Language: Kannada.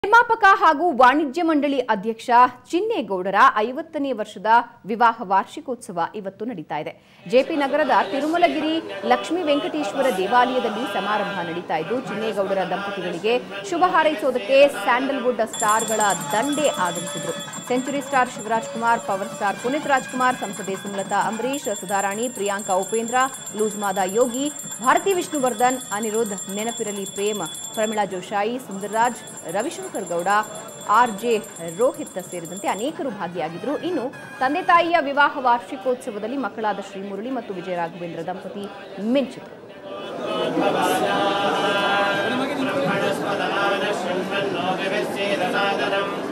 ನಿರ್ಮಾಪಕ ಹಾಗೂ ವಾಣಿಜ್ಯ ಮಂಡಳಿ ಅಧ್ಯಕ್ಷ ಚಿನ್ನೇಗೌಡರ ಐವತ್ತನೇ ವರ್ಷದ ವಿವಾಹ ವಾರ್ಷಿಕೋತ್ಸವ ಇವತ್ತು ನಡೀತಾ ಇದೆ ಜೆಪಿ ನಗರದ ತಿರುಮಲಗಿರಿ ಲಕ್ಷ್ಮೀ ವೆಂಕಟೇಶ್ವರ ದೇವಾಲಯದಲ್ಲಿ ಸಮಾರಂಭ ನಡೀತಾ ಇದ್ದು ಚಿನ್ನೇಗೌಡರ ದಂಪತಿಗಳಿಗೆ ಶುಭ ಹಾರೈಸೋದಕ್ಕೆ ಸ್ಯಾಂಡಲ್ವುಡ್ ಸ್ಟಾರ್ಗಳ ದಂಡೆ ಆಗಮಿಸಿದ್ರು century star Shivaraj Kumar power star Puneeth Rajkumar ಸಂಸದೆ ಸುಮಲತಾ ಅಂಬರೀಶ್ ಸುಧಾರಾಣಿ ಪ್ರಿಯಾಂಕಾ ಉಪೇಂದ್ರ ಲೂಜ್ಮಾದ ಯೋಗಿ ಭಾರತಿ ವಿಷ್ಣುವರ್ಧನ್ ಅನಿರುದ್ಧ್ ನೆನಪಿರಲಿ ಪ್ರೇಮ್ ಪ್ರಮಿಳಾ ಜೋಶಾಯಿ ಸುಂದರ್ರಾಜ್ ರವಿಶಂಕರ್ ಗೌಡ ಆರ್ ಜೆ ರೋಹಿತ್ ಸೇರಿದಂತೆ ಅನೇಕರು ಭಾಗಿಯಾಗಿದ್ದರು ಇನ್ನು ತಂದೆ ತಾಯಿಯ ವಿವಾಹ ವಾರ್ಷಿಕೋತ್ಸವದಲ್ಲಿ ಮಕ್ಕಳಾದ ಶ್ರೀಮುರಳಿ ಮತ್ತು ವಿಜಯ ರಾಘವೇಂದ್ರ ದಂಪತಿ ಮಿಂಚಿದರು ಶ್ರೀಮನ್ನೋಗವಿಶ್ಚೇದಸಾಗರಂ